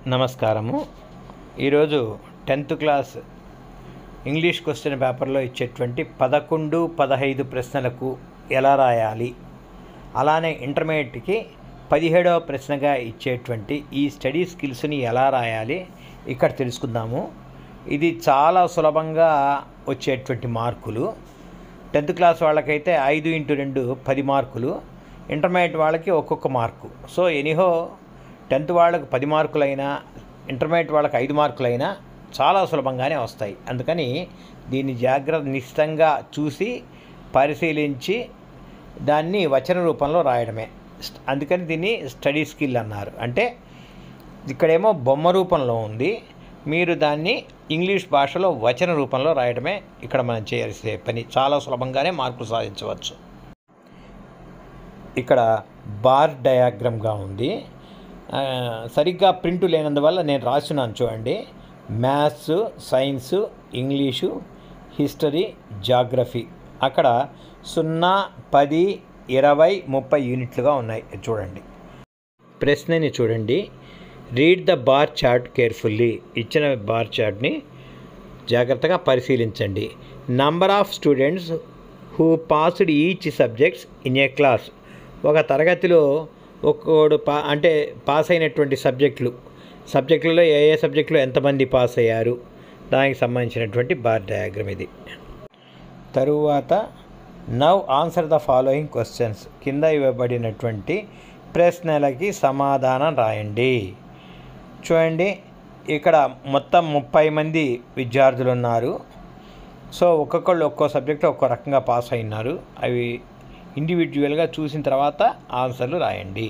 నమస్కారము ఈరోజు tenth class English question పేపర్లో ఇచ్చేటువంటి పదకొండు పదహైదు ప్రశ్నలకు ఎలా రాయాలి అలానే ఇంటర్మీడియట్కి పదిహేడవ ప్రశ్నగా ఇచ్చేటువంటి ఈ స్టడీ స్కిల్స్ని ఎలా రాయాలి ఇక్కడ తెలుసుకుందాము ఇది చాలా సులభంగా వచ్చేటువంటి మార్కులు టెన్త్ క్లాస్ వాళ్ళకైతే ఐదు ఇంటూ రెండు పది మార్కులు ఇంటర్మీడియట్ వాళ్ళకి ఒక్కొక్క మార్కు సో ఎనీహో టెన్త్ వాళ్ళకి పది మార్కులైనా ఇంటర్మీడియట్ వాళ్ళకి ఐదు మార్కులైనా చాలా సులభంగానే వస్తాయి అందుకని దీన్ని జాగ్రత్త నిశ్చితంగా చూసి పరిశీలించి దాన్ని వచన రూపంలో రాయడమే స్ట్- అందుకని దీన్ని స్టడీ స్కిల్ అన్నారు అంటే ఇక్కడేమో బొమ్మ రూపంలో ఉంది మీరు దాన్ని ఇంగ్లీష్ భాషలో వచన రూపంలో రాయడమే ఇక్కడ మనం చేయాల్సిన పని చాలా సులభంగానే మార్కులు సాధించవచ్చు ఇక్కడ బార్ డయాగ్రామ్గా ఉంది ఆ, సరిగ్గా ప్రింట్ లేనందువల్ల నేను రాస్తున్నాను చూడండి maths science English history geography అక్కడ సున్నా పది ఇరవై ముప్పై యూనిట్లుగా ఉన్నాయి చూడండి ప్రశ్నని చూడండి read the bar chart carefully ఇచ్చిన బార్ చార్ట్ని జాగ్రత్తగా పరిశీలించండి number of students who passed each subjects in a class ఒక తరగతిలో ఒక్కోడు పా అంటే పాస్ అయినటువంటి సబ్జెక్టులు సబ్జెక్టులలో ఏ ఏ సబ్జెక్టులో ఎంతమంది పాస్ అయ్యారు దానికి సంబంధించినటువంటి బార్ డయాగ్రమ్ ఇది తరువాత now answer the following questions కింద ఇవ్వబడినటువంటి ప్రశ్నలకి సమాధానం రాయండి చూడండి ఇక్కడ మొత్తం ముప్పై మంది విద్యార్థులు ఉన్నారు సో ఒక్కొక్కళ్ళు ఒక్కో సబ్జెక్ట్లో ఒక్కో రకంగా పాస్ అయినారు అవి ఇండివిజువల్గా చూసిన తర్వాత ఆన్సర్లు రాయండి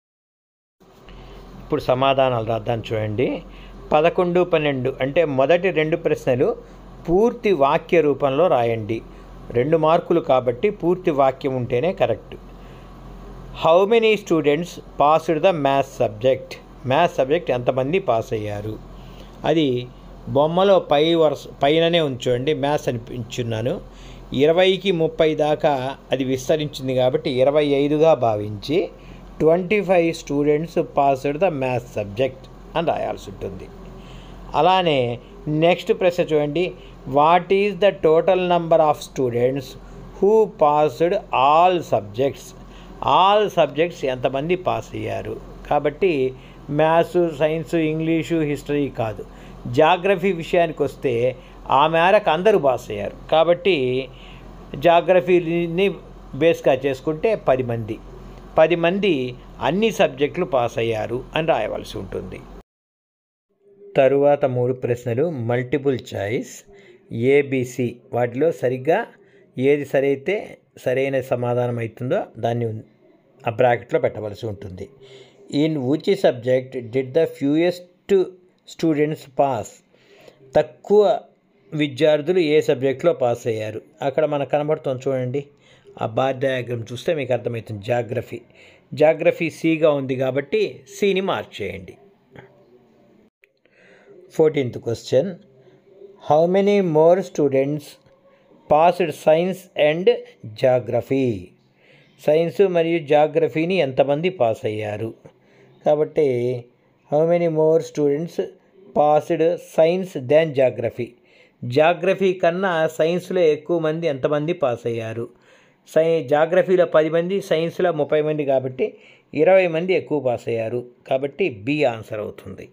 ఇప్పుడు సమాధానాలు రాద్దాం చూడండి పదకొండు పన్నెండు అంటే మొదటి రెండు ప్రశ్నలు పూర్తి వాక్య రూపంలో రాయండి రెండు మార్కులు కాబట్టి పూర్తి వాక్యం ఉంటేనే correct how many students passed the maths subject maths subject ఎంతమంది పాస్ అయ్యారు అది బొమ్మలో పై వరుస పైననే ఉంచండి మ్యాథ్స్ అని ఉంచున్నాను ఇరవైకి ముప్పై దాకా అది విస్తరించింది కాబట్టి ఇరవై ఐదుగా భావించి twenty five students passed the maths subject అని రాయాల్సి ఉంటుంది అలానే నెక్స్ట్ ప్రశ్న చూడండి what is the total number of students who passed all subjects all subjects ఎంతమంది పాస్ అయ్యారు కాబట్టి మ్యాథ్స్ సైన్స్ ఇంగ్లీషు హిస్టరీ కాదు జాగ్రఫీ విషయానికి వస్తే ఆ మేరకు అందరూ పాస్ అయ్యారు కాబట్టి జాగ్రఫీని బేస్గా చేసుకుంటే పది మంది పది మంది అన్ని సబ్జెక్టులు పాస్ అయ్యారు అని రాయవలసి ఉంటుంది తరువాత మూడు ప్రశ్నలు మల్టిపుల్ చాయిస్ ఏబిసి వాటిలో సరిగ్గా ఏది సరైతే సరైన సమాధానం అవుతుందో దాన్ని ఆ బ్రాకెట్లో పెట్టవలసి ఉంటుంది in which subject did the fewest students pass తక్కువ విద్యార్థులు ఏ సబ్జెక్ట్లో పాస్ అయ్యారు అక్కడ మనకు కనబడుతుంది చూడండి ఆ బార్ డయాగ్రామ్ చూస్తే మీకు అర్థమవుతుంది జాగ్రఫీ జాగ్రఫీ సిగా ఉంది కాబట్టి సిని మార్క్ చేయండి fourteenth question how many more students passed science and geography science మరియు జాగ్రఫీని ఎంతమంది పాస్ అయ్యారు కాబట్టి how many more students passed science than geography geography కన్నా సైన్స్లో ఎక్కువ మంది ఎంతమంది పాస్ అయ్యారు సై జాగ్రఫీలో పది మంది సైన్స్లో ముప్పై మంది కాబట్టి ఇరవై మంది ఎక్కువ పాస్ అయ్యారు కాబట్టి బి ఆన్సర్ అవుతుంది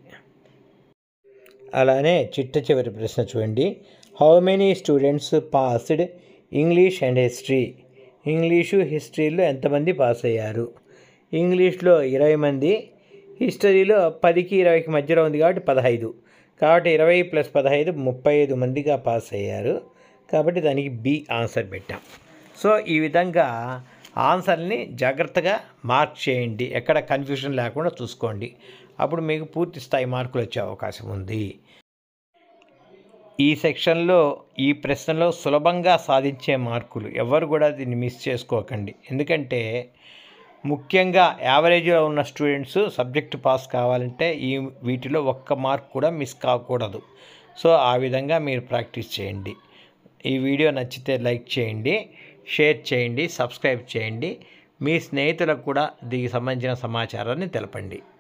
అలానే చిట్ట చివరి ప్రశ్న చూడండి how many students passed English and history English హిస్టరీలో ఎంతమంది పాస్ అయ్యారు ఇంగ్లీష్లో ఇరవై మంది హిస్టరీలో పదికి ఇరవైకి మధ్యలో ఉంది కాబట్టి పదహైదు కాబట్టి ఇరవై ప్లస్ పదహైదు ముప్పై ఐదు మందిగా పాస్ అయ్యారు కాబట్టి దానికి బి ఆన్సర్ పెట్టాం సో ఈ విధంగా ఆన్సర్ని జాగ్రత్తగా మార్క్ చేయండి ఎక్కడ కన్ఫ్యూజన్ లేకుండా చూసుకోండి అప్పుడు మీకు పూర్తి స్థాయి మార్కులు వచ్చే అవకాశం ఉంది ఈ సెక్షన్లో ఈ ప్రశ్నలో సులభంగా సాధించే మార్కులు ఎవరు కూడా దీన్ని మిస్ చేసుకోకండి ఎందుకంటే ముఖ్యంగా యావరేజ్లో ఉన్న స్టూడెంట్స్ సబ్జెక్ట్ పాస్ కావాలంటే ఈ వీటిలో ఒక్క మార్క్ కూడా మిస్ కాకూడదు సో ఆ విధంగా మీరు ప్రాక్టీస్ చేయండి ఈ వీడియో నచ్చితే లైక్ చేయండి షేర్ చేయండి సబ్స్క్రైబ్ చేయండి మీ స్నేహితులకు కూడా దీనికి సంబంధించిన సమాచారాన్ని తెలపండి